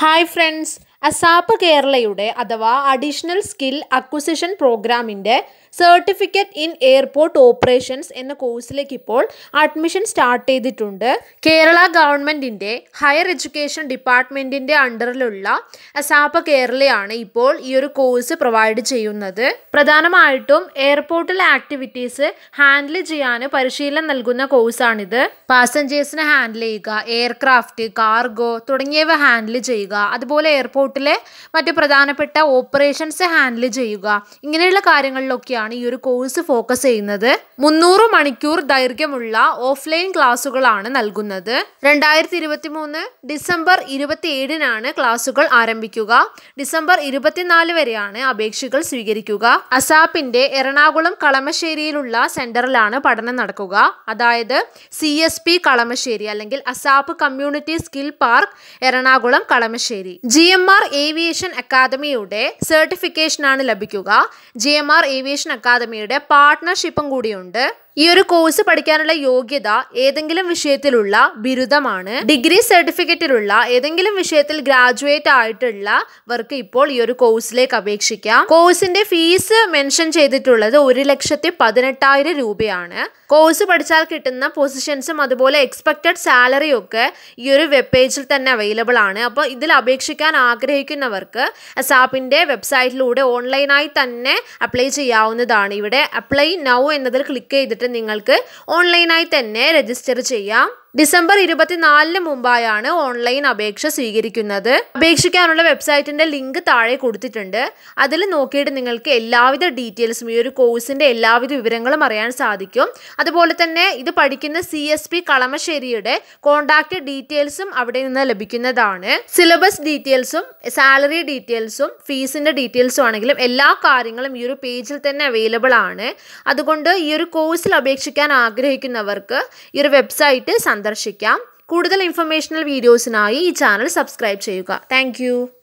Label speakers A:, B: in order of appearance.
A: hi friends ASAP കേരളയുടെ അഥവാ additional skill acquisition പ്രോഗ്രാമിൻ്റെ സർട്ടിഫിക്കറ്റ് ഇൻ എയർപോർട്ട് ഓപ്പറേഷൻസ് എന്ന കോഴ്സിലേക്ക് ഇപ്പോൾ അഡ്മിഷൻ സ്റ്റാർട്ട് ചെയ്തിട്ടുണ്ട് കേരള ഗവൺമെൻറ്റിൻ്റെ ഹയർ എഡ്യൂക്കേഷൻ ഡിപ്പാർട്ട്മെൻറ്റിൻ്റെ അണ്ടറിലുള്ള അസാപ്പ് കേരളയാണ് ഇപ്പോൾ ഈ ഒരു കോഴ്സ് പ്രൊവൈഡ് ചെയ്യുന്നത് പ്രധാനമായിട്ടും എയർപോർട്ടിലെ ആക്ടിവിറ്റീസ് ഹാൻഡിൽ ചെയ്യാൻ പരിശീലനം നൽകുന്ന കോഴ്സാണിത് പാസഞ്ചേഴ്സിനെ ഹാൻഡിൽ ചെയ്യുക എയർക്രാഫ്റ്റ് കാർഗോ തുടങ്ങിയവ ഹാൻഡിൽ ചെയ്യുക അതുപോലെ എയർപോർട്ടിലെ മറ്റ് പ്രധാനപ്പെട്ട ഓപ്പറേഷൻസ് ഹാൻഡിൽ ചെയ്യുക ഇങ്ങനെയുള്ള കാര്യങ്ങളിലൊക്കെയാണ് ഈ ഒരു കോഴ്സ് ഫോക്കസ് ചെയ്യുന്നത് മുന്നൂറ് മണിക്കൂർ ദൈർഘ്യമുള്ള ഓഫ്ലൈൻ ക്ലാസ്സുകളാണ് നൽകുന്നത് രണ്ടായിരത്തി ഇരുപത്തി മൂന്ന് ഡിസംബർ ഇരുപത്തി ഏഴിനാണ് ക്ലാസ്സുകൾ ആരംഭിക്കുക ഡിസംബർ ഇരുപത്തിനാല് വരെയാണ് അപേക്ഷകൾ സ്വീകരിക്കുക അസാപ്പിന്റെ എറണാകുളം കളമശ്ശേരിയിലുള്ള സെന്ററിലാണ് പഠനം നടക്കുക അതായത് സി എസ് പി കളമശ്ശേരി അല്ലെങ്കിൽ ASAP community skill park Ernakulam Kalamassery G M R aviation അക്കാദമിയുടെ സർട്ടിഫിക്കേഷനാണ് ലഭിക്കുക ജി എം ആർ ഏവിയേഷൻ അക്കാദമിയുടെ പാർട്ട്ണർഷിപ്പും കൂടിയുണ്ട് ഈ ഒരു കോഴ്സ് പഠിക്കാനുള്ള യോഗ്യത ഏതെങ്കിലും വിഷയത്തിലുള്ള ബിരുദമാണ് ഡിഗ്രി സർട്ടിഫിക്കറ്റിലുള്ള ഏതെങ്കിലും വിഷയത്തിൽ ഗ്രാജുവേറ്റ് ആയിട്ടുള്ളവർക്ക് ഇപ്പോൾ ഈ ഒരു കോഴ്സിലേക്ക് അപേക്ഷിക്കാം കോഴ്സിന്റെ ഫീസ് മെൻഷൻ ചെയ്തിട്ടുള്ളത് ഒരു ലക്ഷത്തി പതിനെട്ടായിരം രൂപയാണ് കോഴ്സ് പഠിച്ചാൽ കിട്ടുന്ന പൊസിഷൻസും അതുപോലെ എക്സ്പെക്റ്റഡ് സാലറിയും ഒക്കെ ഈ ഒരു വെബ് പേജിൽ തന്നെ അവൈലബിൾ ആണ് അപ്പോൾ ഇതിൽ അപേക്ഷിക്കാൻ ആഗ്രഹിക്കുന്നവർക്ക് അസാപ്പിന്റെ വെബ്സൈറ്റിലൂടെ ഓൺലൈനായി തന്നെ അപ്ലൈ ചെയ്യാവുന്നതാണ് ഇവിടെ അപ്ലൈ നൗ എന്നതിൽ ക്ലിക്ക് ചെയ്തിട്ട് നിങ്ങൾക്ക് ഓൺലൈനായി തന്നെ രജിസ്റ്റർ ചെയ്യാം ഡിസംബർ ഇരുപത്തിനാലിന് മുമ്പായാണ് ഓൺലൈൻ അപേക്ഷ സ്വീകരിക്കുന്നത് അപേക്ഷിക്കാനുള്ള വെബ്സൈറ്റിന്റെ ലിങ്ക് താഴെ കൊടുത്തിട്ടുണ്ട് അതിൽ നോക്കിയിട്ട് നിങ്ങൾക്ക് എല്ലാവിധ ഡീറ്റെയിൽസും ഈ ഒരു കോഴ്സിന്റെ എല്ലാവിധ വിവരങ്ങളും അറിയാൻ സാധിക്കും അതുപോലെ തന്നെ ഇത് പഠിക്കുന്ന സി എസ് പി കളമശ്ശേരിയുടെ കോണ്ടാക്ട് ഡീറ്റെയിൽസും അവിടെ നിന്ന് ലഭിക്കുന്നതാണ് സിലബസ് ഡീറ്റെയിൽസും സാലറി ഡീറ്റെയിൽസും ഫീസിന്റെ ഡീറ്റെയിൽസും ആണെങ്കിലും എല്ലാ കാര്യങ്ങളും ഈ ഒരു പേജിൽ തന്നെ അവൈലബിൾ ആണ് അതുകൊണ്ട് ഈ ഒരു കോഴ്സിൽ അപേക്ഷിക്കാൻ ആഗ്രഹിക്കുന്നവർക്ക് ഈ ഒരു വെബ്സൈറ്റ് സന്ദർശിക്കാം കൂടുതൽ ഇൻഫർമേഷണൽ വീഡിയോസിനായി ഈ ചാനൽ സബ്സ്ക്രൈബ് ചെയ്യുക താങ്ക്